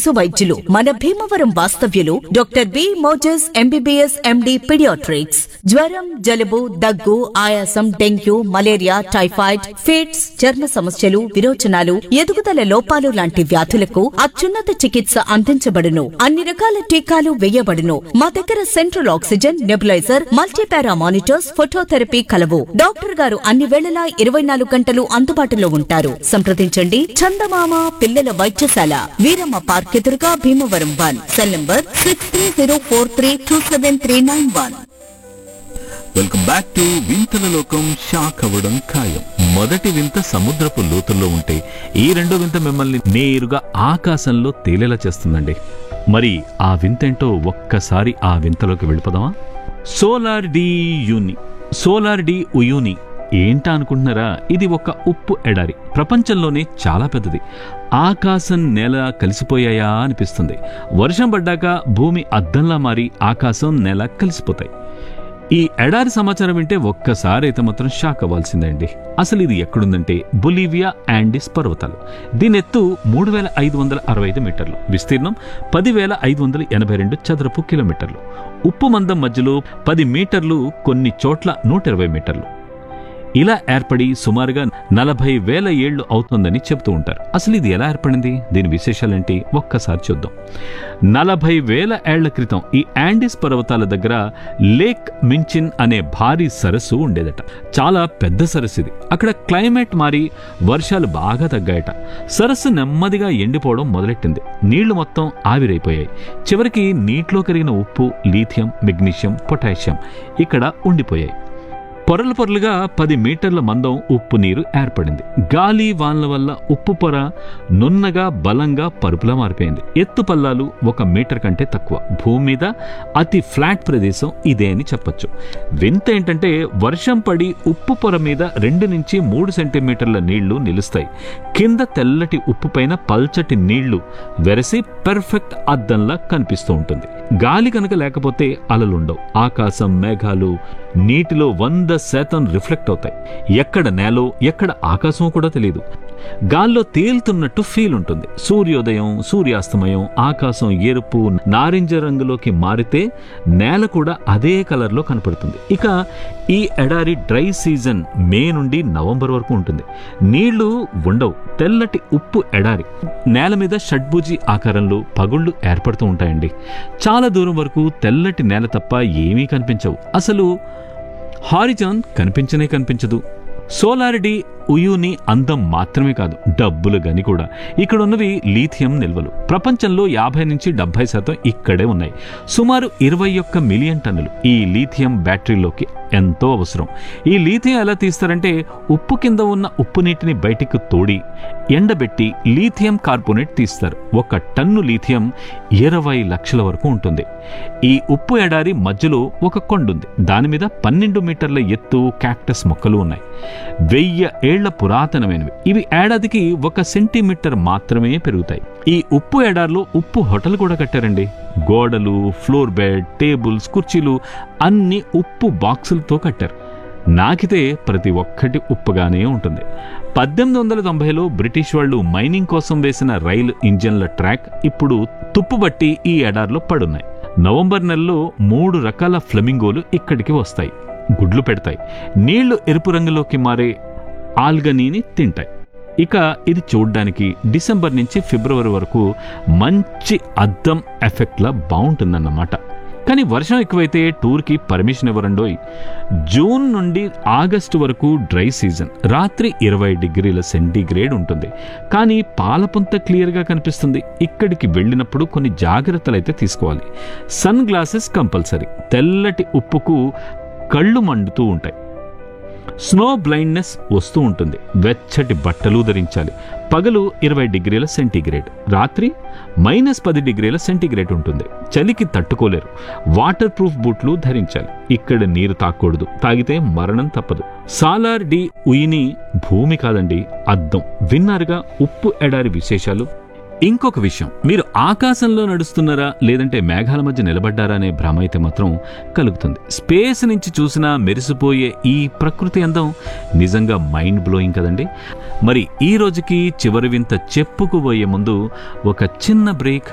శిశు వైద్యులు మన భీమవరం వాస్తవ్యులు doctor B Moses MBBS MD paediatrics జ్వరం జలుబు దగ్గు ఆయాసం డెంగ్యూ మలేరియా టైఫాయిడ్ ఫిట్స్ చర్మ సమస్యలు విరోచనాలు ఎదుగుదల లోపాలు లాంటి వ్యాధులకు అత్యున్నత చికిత్స అందించబడును అన్ని రకాల టీకాలు వేయబడును మా దగ్గర central oxygen nebuliser multipara monitors phototherapy కలవు డాక్టర్ గారు అన్ని వేళలా ఇరవై నాలుగు గంటలు అందుబాటులో ఉంటారు సంప్రదించండి చందమామ పిల్లల వైద్యశాల వీరమ్మ పార్క్ ఎదురుగా Bhimavaram one cell number six three zero four three two seven three nine one welcome back to వింతల లోకం షాక్ అవ్వడం ఖాయం మొదటి వింత సముద్రపు లోతుల్లో ఉంటే ఈ రెండో వింత మిమ్మల్ని నేరుగా ఆకాశంలో తేలేలా చేస్తుందండి మరి ఆ వింతేంటో ఒక్కసారి ఆ వింతలోకి వెళ్ళిపోదామా Salar de Uyuni Salar de Uyuni ఏంటా అనుకుంటున్నారా ఇది ఒక ఉప్పు ఎడారి ప్రపంచంలోనే చాలా పెద్దది ఆకాశం నేల కలిసిపోయాయా అనిపిస్తుంది వర్షం పడ్డాక భూమి అద్దంలా మారి ఆకాశం నేల కలిసిపోతాయి ఈ ఎడారి సమాచారం వింటే ఒక్కసారి అయితే మాత్రం షాక్ అవ్వాల్సిందే అండి అసలు ఇది ఎక్కడుందంటే బొలీవియా యాండిస్ పర్వతాలు దీని ఎత్తు మూడు వేల ఐదు వందల అరవై ఐదు మీటర్లు విస్తీర్ణం పదివేల ఐదు వందల ఎనభై రెండు చదరపు కిలోమీటర్లు ఉప్పు మందం మధ్యలో పది మీటర్లు కొన్ని చోట్ల నూట ఇరవై మీటర్లు ఇలా ఏర్పడి సుమారుగా నలభై వేల ఏళ్లు అవుతుందని చెబుతూ ఉంటారు అసలు ఇది ఎలా ఏర్పడింది దీని విశేషాలేంటి ఒక్కసారి చూద్దాం నలభై వేల ఏళ్ల క్రితం ఈ యాండిస్ పర్వతాల దగ్గర లేక్ మించిన్ అనే భారీ సరస్సు ఉండేదట చాలా పెద్ద సరస్సు ఇది అక్కడ క్లైమేట్ మారి వర్షాలు బాగా తగ్గాయట సరస్సు నెమ్మదిగా ఎండిపోవడం మొదలెట్టింది నీళ్లు మొత్తం ఆవిరైపోయాయి చివరికి నీటిలో కరిగిన ఉప్పు లీథియం మెగ్నీషియం పొటాషియం ఇక్కడ ఉండిపోయాయి పొరలు పొరలుగా పది మీటర్ల మందం ఉప్పు నీరు ఏర్పడింది గాలి వానల వల్ల ఉప్పు పొర నున్నగా బలంగా పరుపులా మారిపోయింది ఎత్తు పల్లాలు ఒక మీటర్ కంటే తక్కువ భూమి మీద అతి ఫ్లాట్ ప్రదేశం ఇదే అని చెప్పొచ్చు వింత ఏంటంటే వర్షం పడి ఉప్పు పొర మీద రెండు నుంచి మూడు సెంటీమీటర్ల నీళ్లు నిలుస్తాయి కింద తెల్లటి ఉప్పు పైన పల్చటి నీళ్లు వెరసి పెర్ఫెక్ట్ అద్దంలా కనిపిస్తూ ఉంటుంది గాలి కనుక లేకపోతే అలలుండవు ఆకాశం మేఘాలు నీటిలో వంద శాతం రిఫ్లెక్ట్ అవుతాయి ఎక్కడ నేలో ఎక్కడ ఆకాశం కూడా తెలియదు గాల్లో తేలుతున్నట్టు ఫీల్ ఉంటుంది సూర్యోదయం సూర్యాస్తమయం ఆకాశం ఎరుపు నారింజ రంగులోకి మారితే నేల కూడా అదే కలర్లో కనపడుతుంది ఇక ఈ ఎడారి డ్రై సీజన్ మే నుండి నవంబర్ వరకు ఉంటుంది నీళ్లు ఉండవు తెల్లటి ఉప్పు ఎడారి నేల మీద షడ్భుజి ఆకారంలో పగుళ్ళు ఏర్పడుతూ ఉంటాయండి చాలా దూరం వరకు తెల్లటి నేల తప్ప ఏమీ కనిపించవు అసలు హారిజాన్ కనిపించనే కనిపించదు సోలారిటీ ఉయుని అందం మాత్రమే కాదు డబ్బులు గని కూడా ఇక్కడ ఉన్నవి లీథియం నిల్వలు ప్రపంచంలో యాభై నుంచి డెబ్బై శాతం ఇక్కడే ఉన్నాయి సుమారు ఇరవై ఒక్క మిలియన్ టన్నులు ఈ లీథియం బ్యాటరీలోకి ఎంతో అవసరం ఈ లీథియం ఎలా తీస్తారంటే ఉప్పు కింద ఉన్న ఉప్పు నీటిని బయటికి తోడి ఎండబెట్టి లీథియం కార్బోనేట్ తీస్తారు ఒక టన్ను లీథియం ఇరవై లక్షల వరకు ఉంటుంది ఈ ఉప్పు ఎడారి మధ్యలో ఒక కొండుంది దాని మీద పన్నెండు మీటర్ల ఎత్తు క్యాక్టస్ మొక్కలు ఉన్నాయి వెయ్యి ఏళ్ల పురాతనమైనవి ఇవి ఏడాదికి ఒక సెంటీమీటర్ మాత్రమే పెరుగుతాయి ఈ ఉప్పు ఎడారిలో ఉప్పు హోటల్ కూడా కట్టారండి గోడలు ఫ్లోర్ బెడ్ టేబుల్స్ కుర్చీలు అన్ని ఉప్పు బాక్సులతో కట్టారు నాకితే ప్రతి ఒక్కటి ఉప్పుగానే ఉంటుంది పద్దెనిమిది వందల తొంభైలో బ్రిటిష్ వాళ్ళు మైనింగ్ కోసం వేసిన రైలు ఇంజన్ల ట్రాక్ ఇప్పుడు తుప్పుబట్టి ఈ ఎడారిలో పడున్నాయి నవంబర్ నెలలో మూడు రకాల ఫ్లెమింగోలు ఇక్కడికి వస్తాయి గుడ్లు పెడతాయి నీళ్లు ఎరుపు రంగులోకి మారే ఆల్గనీని తింటాయి ఇక ఇది చూడ్డానికి డిసెంబర్ నుంచి ఫిబ్రవరి వరకు మంచి అద్దం ఎఫెక్ట్లా బాగుంటుందన్నమాట కానీ వర్షం ఎక్కువైతే టూర్కి పర్మిషన్ ఇవ్వరండోయ్ జూన్ నుండి ఆగస్టు వరకు డ్రై సీజన్ రాత్రి ఇరవై డిగ్రీల సెంటీగ్రేడ్ ఉంటుంది కానీ పాలపుంత క్లియర్గా కనిపిస్తుంది ఇక్కడికి వెళ్ళినప్పుడు కొన్ని జాగ్రత్తలు అయితే తీసుకోవాలి సన్ గ్లాసెస్ కంపల్సరీ తెల్లటి ఉప్పుకు కళ్ళు మండుతూ ఉంటాయి స్నో బ్లైండ్నెస్ వస్తూ ఉంటుంది వెచ్చటి బట్టలు ధరించాలి పగలు ఇరవై డిగ్రీల సెంటీగ్రేడ్ రాత్రి మైనస్ పది డిగ్రీల సెంటీగ్రేడ్ ఉంటుంది చలికి తట్టుకోలేరు వాటర్ ప్రూఫ్ బూట్లు ధరించాలి ఇక్కడ నీరు తాకూడదు తాగితే మరణం తప్పదు సాలార్ డి ఉయిని భూమి కాదండి అద్దం విన్నారుగా ఉప్పు ఎడారి విశేషాలు ఇంకొక విషయం మీరు ఆకాశంలో నడుస్తున్నారా లేదంటే మేఘాల మధ్య నిలబడ్డారా అనే భ్రమ అయితే మాత్రం కలుగుతుంది స్పేస్ నుంచి చూసినా మెరిసిపోయే ఈ ప్రకృతి అందం నిజంగా మైండ్ బ్లోయింగ్ కదండి మరి ఈ రోజుకి చివరి వింత చెప్పుకుపోయే ముందు ఒక చిన్న బ్రేక్